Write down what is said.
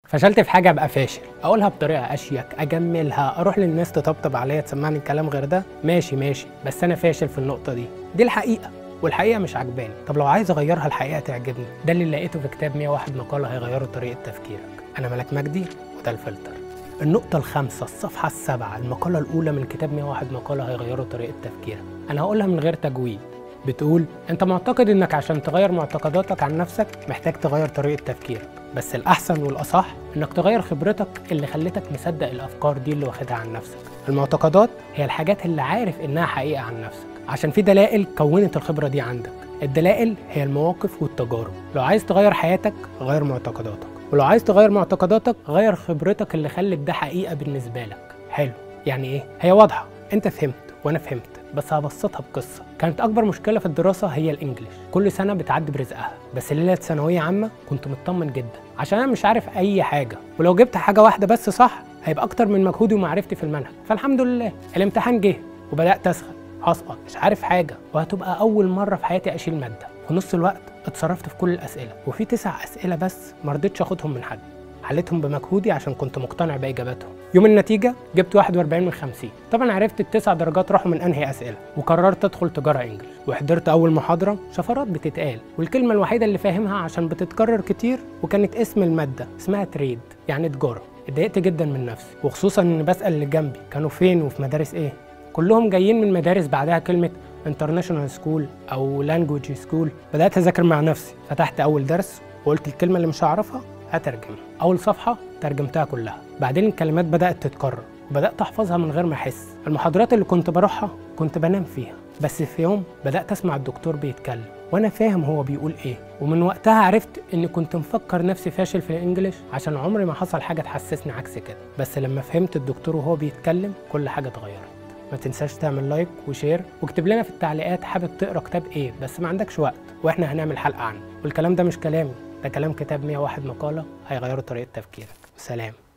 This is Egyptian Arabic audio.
فشلت في حاجه ابقى فاشل اقولها بطريقه اشيك اجملها اروح للناس تطبطب عليا تسمعني الكلام غير ده ماشي ماشي بس انا فاشل في النقطه دي دي الحقيقه والحقيقه مش عجباني طب لو عايز اغيرها الحقيقه تعجبني ده اللي لقيته في كتاب 101 مقاله هيغيروا طريقه تفكيرك انا ملك مجدي وده الفلتر النقطة الخامسة الصفحة السابعة المقالة الأولى من كتاب 101 مقالة هيغيروا طريقة تفكيرك أنا هقولها من غير تجويد بتقول أنت معتقد إنك عشان تغير معتقداتك عن نفسك محتاج تغير طريقة تفكيرك بس الأحسن والأصح إنك تغير خبرتك اللي خلتك مصدق الأفكار دي اللي واخدها عن نفسك المعتقدات هي الحاجات اللي عارف إنها حقيقة عن نفسك عشان في دلائل كونت الخبرة دي عندك الدلائل هي المواقف والتجارب لو عايز تغير حياتك غير معتقداتك ولو عايز تغير معتقداتك غير خبرتك اللي خلت ده حقيقة بالنسبة لك حلو يعني ايه هي واضحة انت فهمت وانا فهمت بس هبسطها بقصة كانت أكبر مشكلة في الدراسة هي الإنجليش كل سنة بتعدي برزقها بس ليلة ثانوية عامة كنت مطمن جدا عشان أنا مش عارف أي حاجة ولو جبت حاجة واحدة بس صح هيبقى أكتر من مجهودي ومعرفتي في المنهج فالحمد لله الامتحان جه وبدأت أسخن هسقط مش عارف حاجة وهتبقى أول مرة في حياتي أشيل مادة في نص الوقت اتصرفت في كل الأسئلة وفي تسع أسئلة بس مرضتش أخدهم من حد حليتهم بمجهودي عشان كنت مقتنع بإجاباتهم يوم النتيجة جبت 41 من 50 طبعا عرفت التسع درجات راحوا من أنهي أسئلة وقررت أدخل تجارة إنجلش وحضرت أول محاضرة شفرات بتتقال والكلمة الوحيدة اللي فاهمها عشان بتتكرر كتير وكانت اسم المادة اسمها تريد يعني تجارة اتضايقت جدا من نفسي وخصوصا إن بسأل اللي جنبي كانوا فين وفي مدارس إيه كلهم جايين من مدارس بعدها كلمة انترناشونال سكول او لانجوج سكول بدات اذاكر مع نفسي فتحت اول درس وقلت الكلمه اللي مش هعرفها هترجم اول صفحه ترجمتها كلها بعدين الكلمات بدات تتكرر وبدات احفظها من غير ما احس المحاضرات اللي كنت بروحها كنت بنام فيها بس في يوم بدات اسمع الدكتور بيتكلم وانا فاهم هو بيقول ايه ومن وقتها عرفت اني كنت مفكر نفسي فاشل في الانجليش عشان عمري ما حصل حاجه تحسسني عكس كده بس لما فهمت الدكتور وهو بيتكلم كل حاجه اتغيرت ما تنساش تعمل لايك وشير واكتب لنا في التعليقات حابب تقرا كتاب ايه بس ما عندكش وقت واحنا هنعمل حلقه عنه والكلام ده مش كلامي ده كلام كتاب 101 مقاله هيغيروا طريقه تفكيرك سلام